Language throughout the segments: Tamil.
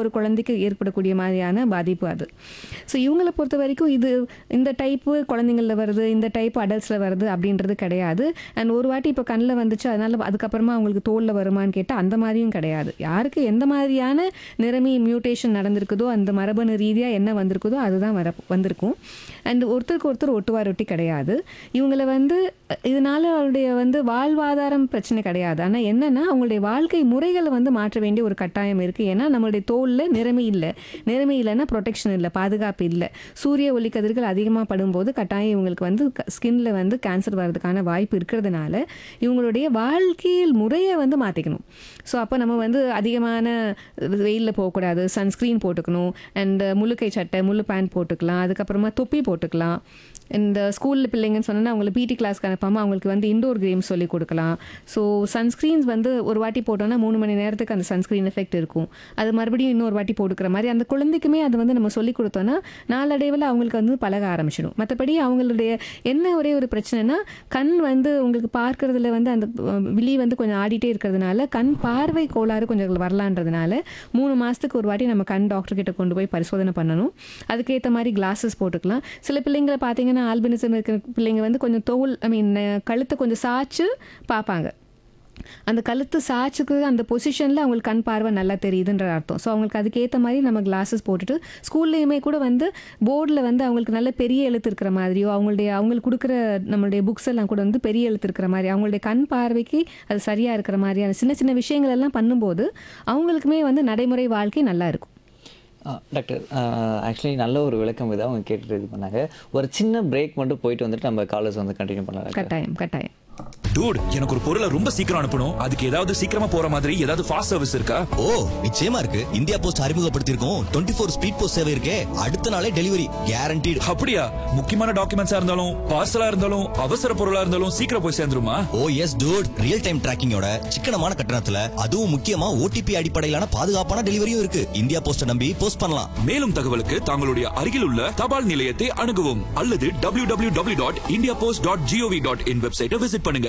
ஒரு குழந்தைக்கு ஏற்படக்கூடிய மாதிரியான பாதிப்பு அது ஸோ இவங்களை பொறுத்த வரைக்கும் இது இந்த டைப்பு குழந்தைங்களில் வருது இந்த டைப் அடல்ட்ஸில் வருது அப்படின்றது கிடையாது அண்ட் ஒரு வாட்டி இப்போ கண்ணில் வந்துச்சு அதனால அதுக்கப்புறமா அவங்களுக்கு தோலில் வருமான்னு கேட்டால் அந்த மாதிரியும் கிடையாது யாருக்கு எந்த மாதிரியான நிறமி மியூட்டேஷன் நடந்திருக்குதோ அந்த மரபணு ரீதியாக என்ன வந்திருக்குதோ அதுதான் வர வந்திருக்கும் அண்ட் ஒருத்தருக்கு ஒருத்தர் ஒட்டுவார் ஒட்டி கிடையாது இவங்களை வந்து இதனால அவருடைய வந்து வாழ்வாதாரம் பிரச்சனை கிடையாது ஆனால் என்னன்னா அவங்களுடைய வாழ்க்கை முறைகளை வந்து மாற்ற வேண்டிய ஒரு கட்டாயம் இருக்குது ஏன்னா நம்மளுடைய தோலில் நிறமி இல்லை நிறமி இல்லைன்னா ப்ரொடெக்ஷன் இல்லை பாதுகாப்பு இல்லை சூரிய ஒளி கதிர்கள் அதிகமாக படும்போது கட்டாயம் இவங்களுக்கு வந்து ஸ்கின்ல வந்து கேன்சர் வர்றதுக்கான வாய்ப்பு இருக்கிறதுனால இவங்களுடைய வாழ்க்கையில் முறையை வந்து மாற்றிக்கணும் ஸோ அப்போ நம்ம வந்து அதிகமான வெயிலில் போகக்கூடாது சன்ஸ்க்ரீன் போட்டுக்கணும் அண்ட் முழுக்கை சட்டை முழு பேண்ட் போட்டுக்கலாம் அதுக்கப்புறமா தொப்பி போட்டுக்கலாம் இந்த ஸ்கூலில் பிள்ளைங்கன்னு சொன்னால் அவங்கள பிடி கிளாஸ்க்கு அனுப்பாமல் அவங்களுக்கு வந்து இண்டோர் கேம்ஸ் சொல்லி கொடுக்கலாம் ஸோ சன்ஸ்க்ரீன்ஸ் வந்து ஒரு வாட்டி போட்டோன்னா மூணு மணி நேரத்துக்கு அந்த சன்ஸ்க்ரீன் எஃபெக்ட் இருக்கும் அது மறுபடியும் இன்னொரு வாட்டி போட்டுக்கிற மாதிரி அந்த குழந்தைக்குமே அது வந்து நம்ம சொல்லி கொடுத்தோன்னா நாளடைவில் அவங்களுக்கு வந்து பழக ஆரம்பிச்சிடும் மற்றபடி அவங்களுடைய என்ன ஒரே ஒரு பிரச்சனைனா கண் வந்து உங்களுக்கு பார்க்கறதுல வந்து அந்த அஹ், விழி வந்து கொஞ்சம் ஆடிட்டே இருக்கிறதுனால கண் பார்வை கோளாறு கொஞ்சம் வரலான்றதுனால மூணு மாதத்துக்கு ஒரு வாட்டி நம்ம கண் டாக்டர் கிட்ட கொண்டு போய் பரிசோதனை பண்ணணும் அதுக்கேற்ற மாதிரி கிளாஸஸ் போட்டுக்கலாம் சில பிள்ளைங்களை பார்த்தீங்கன்னா ஆல்பினிசம் இருக்கிற பிள்ளைங்க வந்து கொஞ்சம் தோல் ஐ மீன் கழுத்தை கொஞ்சம் சாய்ச்சு பார்ப்பாங்க அந்த கழுத்து சாய்ச்சுக்கு அந்த பொசிஷனில் அவங்களுக்கு கண் பார்வை நல்லா தெரியுதுன்ற அர்த்தம் ஸோ அவங்களுக்கு அதுக்கேற்ற மாதிரி நம்ம கிளாஸஸ் போட்டுட்டு ஸ்கூல்லையுமே கூட வந்து போர்டில் வந்து அவங்களுக்கு நல்ல பெரிய எழுத்து இருக்கிற மாதிரியோ அவங்களுடைய அவங்களுக்கு கொடுக்குற நம்மளுடைய புக்ஸ் எல்லாம் கூட வந்து பெரிய எழுத்து இருக்கிற மாதிரி அவங்களுடைய கண் பார்வைக்கு அது சரியாக இருக்கிற மாதிரியான சின்ன சின்ன விஷயங்கள் எல்லாம் பண்ணும்போது அவங்களுக்குமே வந்து நடைமுறை வாழ்க்கை நல்லா இருக்கும் ஆ, டாக்டர் ஆக்சுவலி நல்ல ஒரு விளக்கம் இதை அவங்க கேட்டுட்டு இது பண்ணாங்க ஒரு சின்ன பிரேக் மட்டும் போயிட்டு வந்துட்டு நம்ம காலேஜ் வந்து கண்டினியூ பண்ணலாம் டாக்டர். கட்டாயம் கட்டாயம் டூட் எனக்கு ஒரு பொருளை ரொம்ப சீக்கிரம் அனுப்பணும் அதுக்கு ஏதாவது சீக்கிரமா போற மாதிரி ஏதாவது ஃபாஸ்ட் சர்வீஸ் இருக்கா ஓ நிச்சயமா இருக்கு இந்தியா போஸ்ட் அறிமுகப்படுத்தியிருக்கோம் டுவெண்ட்டி ஃபோர் ஸ்பீட் போஸ்ட் சேவை இருக்கே அடுத்த நாளே டெலிவரி கேரண்டீடு அப்படியா முக்கியமான டாக்குமெண்ட்ஸா இருந்தாலும் பார்சலா இருந்தாலும் அவசர பொருளா இருந்தாலும் சீக்கிரம் போய் சேர்ந்துருமா oh yes dude real time டிராக்கிங்கோட சிக்கனமான கட்டணத்துல அதுவும் முக்கியமா ஓடிபி அடிப்படையிலான பாதுகாப்பான டெலிவரியும் இருக்கு இந்தியா போஸ்ட நம்பி போஸ்ட் பண்ணலாம் மேலும் தகவலுக்கு தங்களுடைய அருகில் உள்ள தபால் நிலையத்தை அணுகவும் அல்லது W W W dot India post dot gov dot in வெப்சைட்டை விசிட் பண்ணுங்க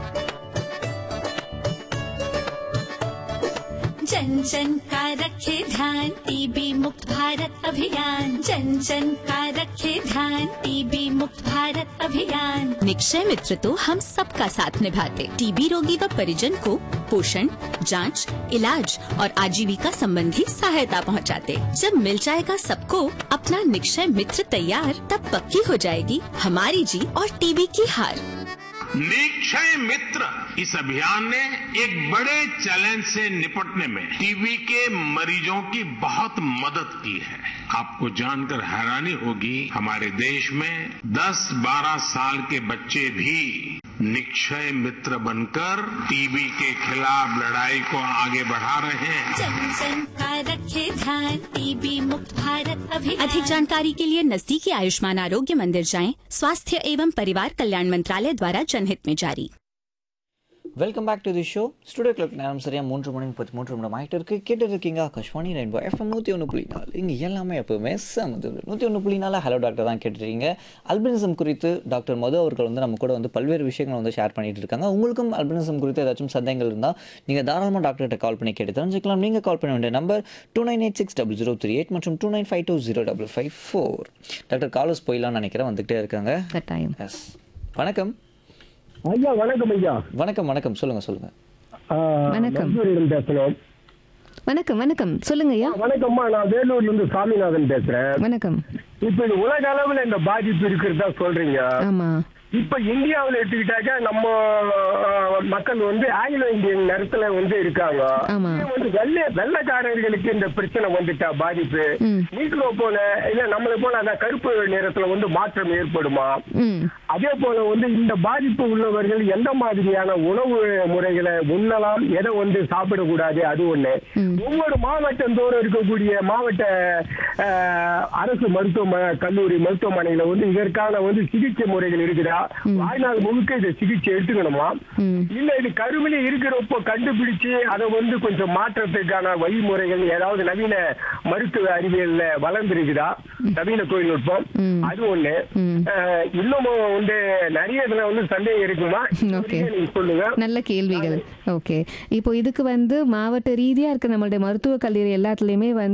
जन जन का रखे ध्यान टीबी मुक्त भारत अभियान जन जन का रखे ध्यान टीबी मुक्त भारत अभियान निक्षय मित्र तो हम सबका साथ निभाते टीबी रोगी व परिजन को पोषण जांच, इलाज और आजीविका संबंधी सहायता पहुंचाते। जब मिल जाएगा सबको अपना निक्षय मित्र तैयार तब पक्की हो जाएगी हमारी जीत और टीबी की हार निक्षय मित्र इस अभियान ने एक बड़े चैलेंज से निपटने में टीबी के मरीजों की बहुत मदद की है आपको जानकर हैरानी होगी हमारे देश में 10-12 साल के बच्चे भी निक्षय मित्र बनकर टीबी के खिलाफ लड़ाई को आगे बढ़ा रहे हैं जन जन का रखे ध्यान टीबी मुक्त भारत अभियान अधिक जानकारी के लिए नजदीकी आयुष्मान आरोग्य मंदिर जाएं स्वास्थ्य एवं परिवार कल्याण मंत्रालय द्वारा जनहित में जारी welcome back to the show studio club நேரம் சரியா மூன்று மணி முப்பத்தி மூன்று நிமிடம் ஆகிட்டு இருக்கு கேட்டு இருக்கீங்க ஆகாஷ்வாணி ரெயின்போ எஃப்எம் நூற்றி ஒன்று புள்ளி நாலு இங்கே எல்லாமே எப்பவுமே சமது நூற்றி ஒன்று புள்ளி நாலு ஹலோ டாக்டர் தான் கேட்டுருக்கீங்க அல்பினிசம் குறித்து டாக்டர் மது அவர்கள் வந்து நம்ம கூட வந்து பல்வேறு விஷயங்களை வந்து ஷேர் பண்ணிட்டு இருக்காங்க உங்களுக்கும் அல்பினிசம் குறித்து ஏதாச்சும் சந்தேகங்கள் இருந்தால் நீங்கள் தாராளமாக டாக்டர்கிட்ட கால் பண்ணி கேட்டு தெரிஞ்சுக்கலாம் நீங்கள் கால் பண்ண வேண்டிய number two nine eight six double zero three eight மற்றும் two nine five two zero double five four doctor callers போயிடலாம்னு நினைக்கிறேன் வந்துகிட்டே இருக்காங்க கட்டாயம் எஸ் வணக்கம் ஐயா வணக்கம் ஐயா வணக்கம் வணக்கம் சொல்லுங்கள் சொல்லுங்கள் ஆ, வணக்கம். மருத்துவரிடம் பேசணும் வணக்கம் வணக்கம் சொல்லுங்க ஐயா வணக்கம்மா நான் வேலூர்ல இருந்து சாமிநாதன் பேசுறேன் வணக்கம் இப்ப இது உலக அளவுல இந்த பாதிப்பு இருக்கிறதா சொல்றீங்க ஆமா இப்ப இந்தியாவுல எடுத்துக்கிட்டாக்க நம்ம ஆ, மக்கள் வந்து ஆங்கிலோ இந்தியன் நிறத்துல வந்து இருக்காங்க ஆமா. இதே வந்து வெள்ளை வெள்ளக்காரர்களுக்கு இந்த பிரச்சனை வந்துட்டா பாதிப்பு ம். நீங்களோ போல இல்ல நம்மளை போல அந்த கருப்பு நிறத்துல வந்து மாற்றம் ஏற்படுமா ம் அதே போல வந்து இந்த பாதிப்பு உள்ளவர்கள் எந்த மாதிரியான உணவு முறைகளை உண்ணலாம் எதை வந்து சாப்பிடக்கூடாது அது ஒண்ணு ஒவ்வொரு மாவட்டம் தோறும் இருக்கக்கூடிய மாவட்ட அஹ், அரசு மருத்துவ கல்லூரி மருத்துவமனையில வந்து இதற்கான வந்து சிகிச்சை முறைகள் இருக்குதா வாழ்நாள் முழுக்க இதை சிகிச்சை எடுத்துக்கணுமா ம். இல்ல இது கருவிலே இருக்கிறப்போ கண்டுபிடிச்சு அதை வந்து கொஞ்சம் மாற்றத்துக்கான வழிமுறைகள் ஏதாவது நவீன மருத்துவ அறிவியல்ல வளர்ந்துருக்குதா நவீன தொழில்நுட்பம் அது ஒண்ணு அஹ், இன்னமும் வந்து நிறைய இதுல வந்து சந்தேகம் இருக்குமா ஓகே நீங்க சொல்லுங்க நல்ல கேள்விகள் ஓகே இப்போ இதுக்கு வந்து மாவட்ட ரீதியா இருக்க நம்மளுடைய மருத்துவக் கல்லூரி எல்லாத்துலயுமே வந்து